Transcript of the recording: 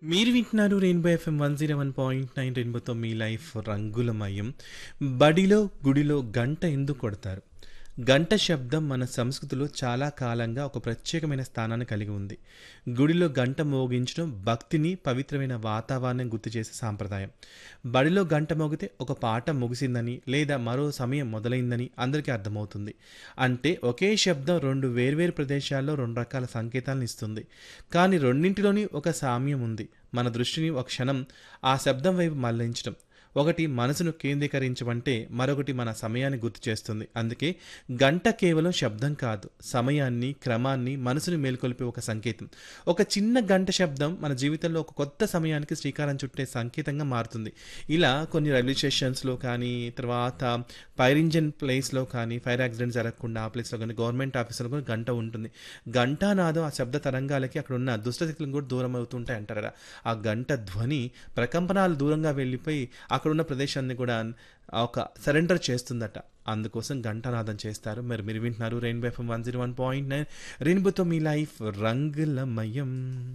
మీరు వింటున్నారు rainbow FM one zero one point nine రెయిన్బోతో మీ లైఫ్ రంగులమయం బడిలో గుడిలో గంట ఎందుకు కొడతారు గంట శబ్దం మన సంస్కృతిలో చాలా కాలంగా ఒక ప్రత్యేకమైన స్థానాన్ని కలిగి ఉంది గుడిలో గంట మోగించడం భక్తిని పవిత్రమైన వాతావరణం గుర్తు చేసే సాంప్రదాయం బడిలో గంట మోగితే ఒక పాట ముగిసిందని లేదా మరో సమయం మొదలైందని అందరికీ అర్థమవుతుంది అంటే ఒకే శబ్దం రెండు వేర్వేరు ప్రదేశాల్లో రెండు రకాల సంకేతాలను ఇస్తుంది కానీ రెండింటిలోని ఒక సామ్యం ఉంది మన దృష్టిని ఒక క్షణం ఆ శబ్దం వైపు మళ్లించడం ఒకటి మనసును కేంద్రీకరించమంటే మరొకటి మన సమయాన్ని గుర్తు చేస్తుంది అందుకే గంట కేవలం శబ్దం కాదు సమయాన్ని క్రమాన్ని మనసుని మేల్కొల్పే ఒక సంకేతం ఒక చిన్న గంట శబ్దం మన జీవితంలో ఒక కొత్త సమయానికి శ్రీకారం చుట్టే సంకేతంగా మారుతుంది ఇలా కొన్ని రైల్వే స్టేషన్స్లో కానీ తర్వాత ఫైర్ ఇంజిన్ ప్లేస్లో కానీ ఫైర్ యాక్సిడెంట్ జరగకుండా ఆ ప్లేస్లో కానీ గవర్నమెంట్ ఆఫీసులో కూడా గంట ఉంటుంది గంటానాదం ఆ శబ్ద తరంగాలకి అక్కడ ఉన్న దుష్టశక్తులను కూడా దూరం అవుతుంటాయి అంటారు కదా ఆ గంట ధ్వని ప్రకంపనాలు దూరంగా వెళ్ళిపోయి అక్కడున్న ప్రదేశాన్ని కూడా ఒక సరెండర్ చేస్తుందట అందుకోసం గంటనాదం చేస్తారు మరి మీరు వింటున్నారు rainbow FM one zero one point nine రెయిన్బోతో మీ లైఫ్ రంగులమయం